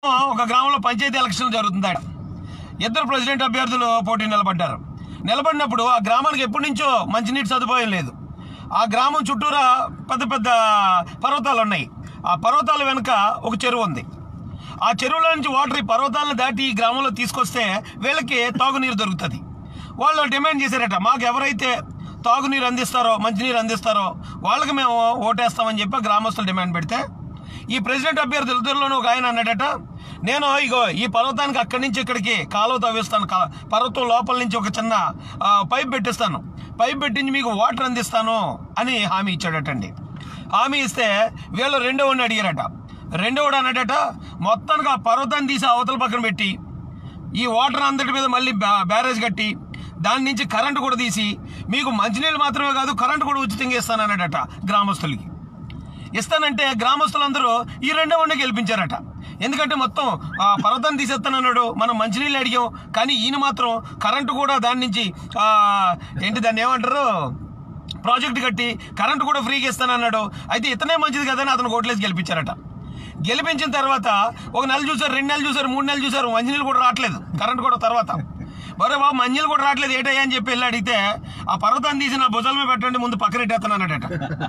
ఒక గ్రామంలో పంచాయతీ ఎలక్షన్ జరుగుతుందట ఇద్దరు ప్రెసిడెంట్ అభ్యర్థులు పోటీ నిలబడ్డారు నిలబడినప్పుడు ఆ గ్రామానికి ఎప్పటి నుంచో మంచినీటి సదుపాయం లేదు ఆ గ్రామం చుట్టూరా పెద్ద పెద్ద పర్వతాలు ఉన్నాయి ఆ పర్వతాల వెనుక ఒక చెరువు ఉంది ఆ చెరువులో నుంచి వాటర్ ఈ పర్వతాలను దాటి ఈ గ్రామంలో తీసుకొస్తే వీళ్ళకి తాగునీరు దొరుకుతుంది వాళ్ళు డిమాండ్ చేశారట మాకు ఎవరైతే తాగునీరు అందిస్తారో మంచినీరు అందిస్తారో వాళ్ళకి మేము ఓటేస్తామని చెప్పి ఆ గ్రామస్తులు డిమాండ్ పెడితే ఈ ప్రెసిడెంట్ అభ్యర్థుల ఇద్దరిలోనూ ఒక ఆయన అన్నాడట నేను ఇగో ఈ పర్వతానికి అక్కడి నుంచి ఇక్కడికి కాలువ తవ్విస్తాను కా- పర్వతం లోపల నుంచి ఒక చిన్న ఆ, పైప్ పెట్టిస్తాను పైప్ పెట్టించి మీకు వాటర్ అందిస్తాను అని హామీ ఇచ్చాడటండి హామీ ఇస్తే వీళ్ళు రెండో వాడిని అడిగారట రెండో వాడు అన్నాడట మొత్తానికి ఆ పర్వతాన్ని తీసి అవతల పక్కన పెట్టి ఈ వాటర్ అందరి మీద మళ్ళీ బ్యా- బ్యారేజ్ కట్టి దాని నుంచి కరెంటు కూడా తీసి మీకు మంచినీళ్ళు మాత్రమే కాదు కరెంటు కూడా ఉచితంగా ఇస్తానన్నాడట గ్రామస్తులకి ఇస్తానంటే గ్రామస్తులందరూ ఈ రెండో వాడిని గెలిపించారట ఎందుకంటే మొత్తం ఆ పర్వతాన్ని తీసేస్తానన్నాడు మనం మంచినీళ్ళు అడిగాం కానీ ఈయన మాత్రం కరెంటు కూడా దాని నుంచి ఆ, ఏంటి దాన్ని ఏమంటారు ప్రాజెక్ట్ కట్టి కరెంటు కూడా ఫ్రీగా ఇస్తానన్నాడు అయితే ఇతనే మంచిది కదని అతను ఓట్లేసి గెలిపించారట గెలిపించిన తర్వాత ఒక నెల చూసారు రెండు నెలలు చూసారు మూడు నెలలు చూసారు మంచినీళ్ళు కూడా రావట్లేదు కరెంట్ కూడా తర్వాత బరే బాబు మంచినీళ్ళు కూడా రావట్లేదు ఏటయ్యా అని చెప్పి వెళ్ళి అడిగితే ఆ పర్వతాన్ని తీసి నా భుజాల మీద పెట్టండి ముందు పక్కన పెట్టేస్తానన్నాడట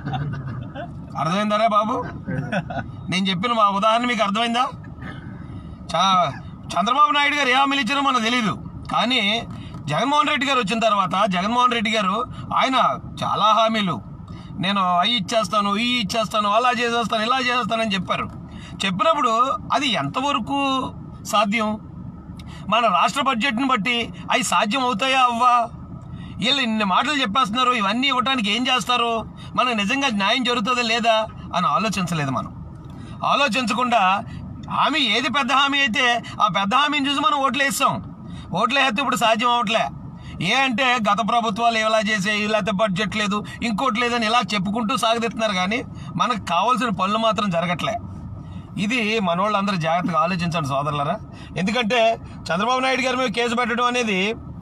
అర్థమైందరా బాబు నేను చెప్పిన మా ఉదాహరణ మీకు అర్థమైందా చా చంద్రబాబు నాయుడు గారు ఏ హామీలు ఇచ్చారో మనకు తెలియదు కానీ జగన్మోహన్ రెడ్డి గారు వచ్చిన తర్వాత జగన్మోహన్ రెడ్డి గారు ఆయన చాలా హామీలు నేను అవి ఇచ్చేస్తాను ఈ ఇచ్చేస్తాను అలా చేసేస్తాను ఇలా చేసేస్తానని చెప్పారు చెప్పినప్పుడు అది ఎంతవరకు సాధ్యం మన రాష్ట్ర బడ్జెట్ని బట్టి అవి సాధ్యం అవుతాయా అవ్వా వీళ్ళు ఇన్ని మాటలు చెప్పేస్తున్నారు ఇవన్నీ ఇవ్వడానికి ఏం చేస్తారు మనకు నిజంగా న్యాయం జరుగుతుందా లేదా అని ఆలోచించలేదు మనం ఆలోచించకుండా హామీ ఏది పెద్ద హామీ అయితే ఆ పెద్ద హామీని చూసి మనం ఓట్లు వేస్తాం ఓట్లు వేస్తే ఇప్పుడు సాధ్యం అవట్లే ఏ అంటే గత ప్రభుత్వాలు ఇలా చేసాయి లేకపోతే బడ్జెట్ లేదు ఇంకోటి లేదని ఇలా చెప్పుకుంటూ సాగదీస్తున్నారు కానీ మనకు కావాల్సిన పనులు మాత్రం జరగట్లే ఇది మనోళ్ళందరూ జాగ్రత్తగా ఆలోచించండి సోదరులరా ఎందుకంటే చంద్రబాబు నాయుడు గారి మీద కేసు పెట్టడం అనేది